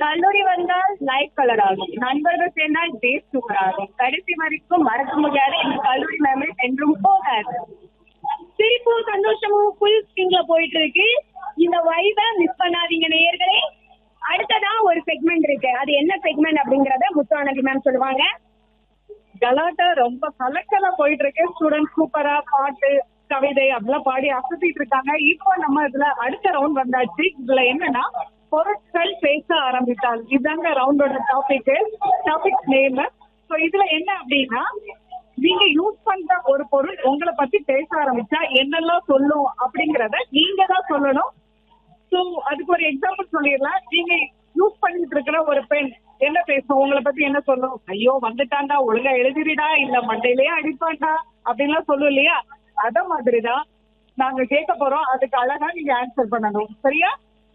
கல்லூரி வந்தால் life colour ஆகும் நண்பர்கள் சேர்ந்தால் டேஸ்ட் சூப்பர் ஆகும் கடைசி வரைக்கும் மறக்க முடியாத இந்த கல்லூரி மெமரிஸ் என்றும் போகாது சிரிப்பும் சந்தோஷமும் ஃபுல் ஸ்விங்ல போயிட்டு இருக்கு இந்த வைபை மிஸ் பண்ணாதீங்க நேயர்களே அடுத்ததா ஒரு செக்மெண்ட் இருக்கு அது என்ன செக்மெண்ட் அப்படிங்கறத முத்துவானதி மேம் சொல்லுவாங்க கலாட்டா ரொம்ப கலக்கலா போயிட்டு இருக்கு ஸ்டூடெண்ட் சூப்பரா பாட்டு கவிதை அப்படிலாம் பாடி அசத்திட்டு இருக்காங்க இப்போ நம்ம இதுல அடுத்த ரவுண்ட் வந்தாச்சு இதுல என்னன்னா பொருட்கள் பேச ஆரம்பித்தால் இதுதாங்க ரவுண்டோட டாபிக் டாபிக் நேம் ஸோ இதுல என்ன அப்படின்னா நீங்க யூஸ் பண்ற ஒரு பொருள் உங்களை பத்தி பேச ஆரம்பிச்சா என்னெல்லாம் சொல்லும் அப்படிங்கறத நீங்க தான் சொல்லணும் ஸோ அதுக்கு ஒரு எக்ஸாம்பிள் சொல்லிடலாம் நீங்க யூஸ் பண்ணிட்டு இருக்கிற ஒரு பெண் என்ன பேசும் உங்களை பத்தி என்ன சொல்லும் ஐயோ வந்துட்டான்டா ஒழுங்கா எழுதிரிடா இல்ல மண்டையிலேயே அடிப்பான்டா அப்படின்லாம் சொல்லும் இல்லையா அத மாதிரிதான் நாங்க கேட்க போறோம் அதுக்கு அழகா நீங்க ஆன்சர் பண்ணணும் சரியா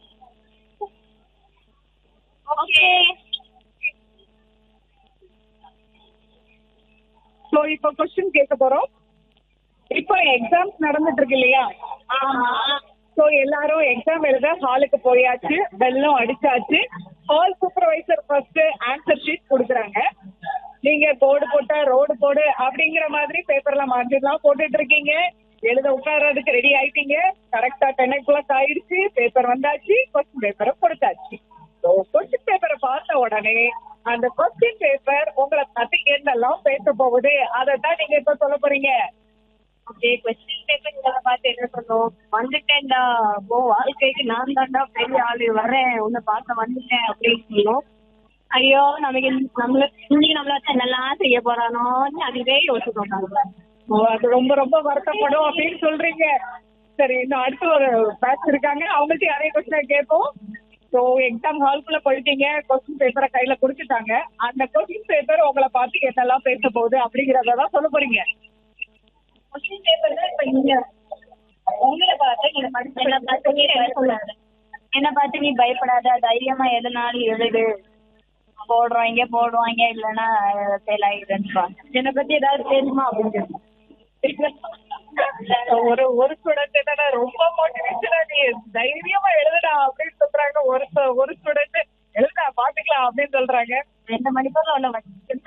ஓகே ஸோ இப்போ கொஸ்டின் கேட்க போறோம் இப்போ எக்ஸாம்ஸ் நடந்துட்டு இருக்கு இல்லையா ஆமா ஸோ எல்லாரும் எக்ஸாம் எழுத ஹாலுக்கு போயாச்சு பெல்லும் அடிச்சாச்சு hall supervisor first answer sheet கொடுக்குறாங்க நீங்க போர்டு போட்டா ரோடு போடு அப்படிங்கிற மாதிரி பேப்பர்ல மாற்றிலாம் போட்டுட்டு இருக்கீங்க எழுத உட்கார்றதுக்கு ரெடி ஆயிட்டீங்க கரெக்டா டென் ஓ கிளாக் ஆயிடுச்சு பேப்பர் வந்தாச்சு கொஸ்டின் பேப்பரை கொடுத்தாச்சு ஸோ கொஸ்டின் பேப்பரை பார்த்த உடனே அந்த கொஸ்டின் பேப்பர் உங்களை பத்தி என்னெல்லாம் பேச போகுது அதை தான் நீங்க இப்ப சொல்ல போறீங்க ஓகே கொஸ்டின் பேப்பர் பார்த்து என்ன சொல்லும் வந்துட்டேன்டா போ வாழ்க்கைக்கு நான் தான்டா பெரிய ஆளு வரேன் உன்னை பார்க்க வந்துட்டேன் அப்படின்னு சொல்லும் ஐயோ நமக்கு இந்த- நம்மள இன்னைக்கு நம்மள வச்சு என்னெல்லாம் செய்ய போறானோன்னு அதுவே யோசிச்சு ஓ, அது ரொம்ப ரொம்ப வருத்தப்படும் அப்படின்னு சொல்றீங்க சரி இன்னும் அடுத்து ஒரு பேட்ச் இருக்காங்க அவங்கள்ட்ட நிறைய கொஸ்டின் கேட்போம் ஸோ எக்ஸாம் ஹால்குள்ள போயிட்டீங்க கொஸ்டின் பேப்பரை கையில கொடுத்துட்டாங்க அந்த கொஸ்டின் பேப்பர் உங்களை பார்த்து என்னெல்லாம் பேச போகுது அப்படிங்கறத தான் சொல்ல போறீங்க கொஸ்டின் பேப்பர் தான் இப்ப இங்க உங்களை பார்த்து நீங்க படிச்சு என்ன பார்த்து நீ பயப்படாத என்ன பார்த்து நீ பயப்படாத தைரியமா எதுனாலும் எழுது போடுவாங்க போடுவாங்க இல்லைன்னா ஃபெயில் ஆகிடுறேன்ப்பா என்னை பத்தி ஏதாவது தெரியுமா அப்படின்னு ஒரு ஒரு ஸ்டூடெண்ட் என்னடா ரொம்ப மோட்டிவேஷனா நீ தைரியமா எழுதுடா அப்படின்னு சொல்றாங்க ஒரு stu- ஒரு ஸ்டூடெண்ட் எழுதுடா பாத்துக்கலாம் அப்படின்னு சொல்றாங்க ரெண்டு மணிக்கூர்ல ஒண்ணு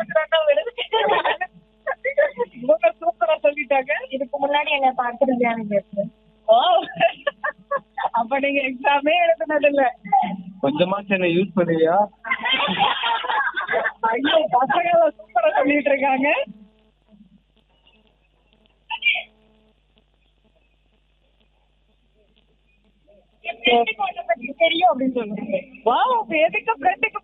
இவங்க சூப்பரா சொல்லிட்டாங்க இதுக்கு முன்னாடி என்ன பார்த்துருக்கேன் ஓ அப்ப நீங்க எக்ஸாமே எழுதுனது இல்ல கொஞ்சமா என்ன யூஸ் பண்ணுவியா ஐயோ பசங்க சூப்பரா சொல்லிட்டு இருக்காங்க தெரியும் அப்படின்னு சொல்லுங்க வா எதுக்கு ஃப்ரெண்டுக்கு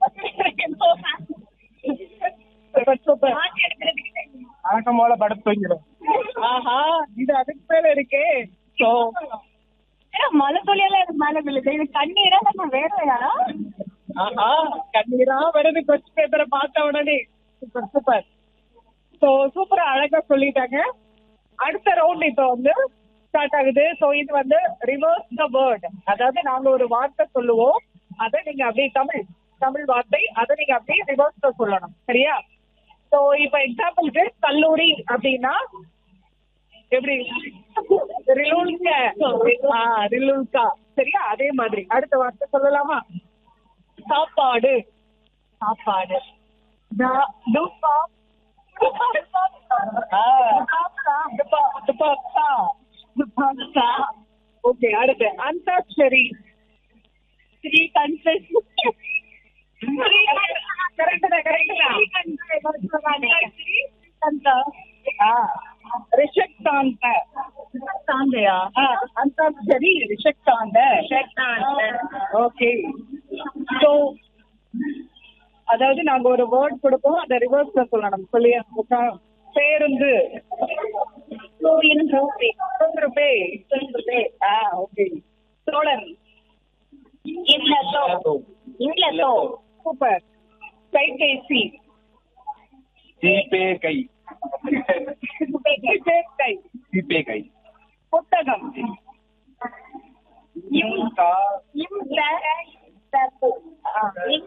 சூப்பர் சூப்பர் வழக்கம் போல படுத்து வைக்கிறோம் ஆஹா இது அதுக்கு மேல இருக்கே சோ மழை துளியெல்லாம் எனக்கு மேல விழுது இது கண்ணீரா நம்ம வேறையா ஆஹா கண்ணீரா வருது கொஸ்டின் பேப்பரை பார்த்த உடனே சூப்பர் சூப்பர் சோ சூப்பரா அழகா சொல்லிட்டாங்க அடுத்த ரவுண்ட் இப்போ வந்து ஸ்டார்ட் ஆகுது சோ இது வந்து ரிவர்ஸ் த வேர்ட் அதாவது நாங்க ஒரு வார்த்தை சொல்லுவோம் அதை நீங்க அப்படியே தமிழ் தமிழ் வார்த்தை அதை நீங்க அப்படியே ரிவர்ஸ்ல சொல்லணும் சரியா சோ இப்போ எக்ஸாம்பிளுக்கு கல்லூரி அப்படின்னா எப்படி ரிலூல்க ஆ ரிலூல்கா சரியா அதே மாதிரி அடுத்த வார்த்தை சொல்லலாமா சாப்பாடு சாப்பாடு த- துப்பா. ஆ. துப்பா, துப்பாக்கா. துப்பாக்கா. ஓகே அடுத்து அந்தாட்சரி ஸ்ரீ கன்ஃபெஸ் கரெக்ட் தான் கரெக்ட் தான் ரிஷக்தாந்த சாந்தையா அந்தாட்சரி ரிஷக்தாந்த ஓகே ஸோ அதாவது நாங்க ஒரு வேர்ட் கொடுப்போம் அதை ரிவர்ஸ்ல சொல்லணும் சொல்லியா உக்கா- பேருந்து தொன்று பே ஆ ஓகே சோழன் இல்லத்தோ இல்லத்தோ சூப்பர் கைபேசி ஜிபே கை கை ஜிபே கை புத்தகம் இம் கா இந்த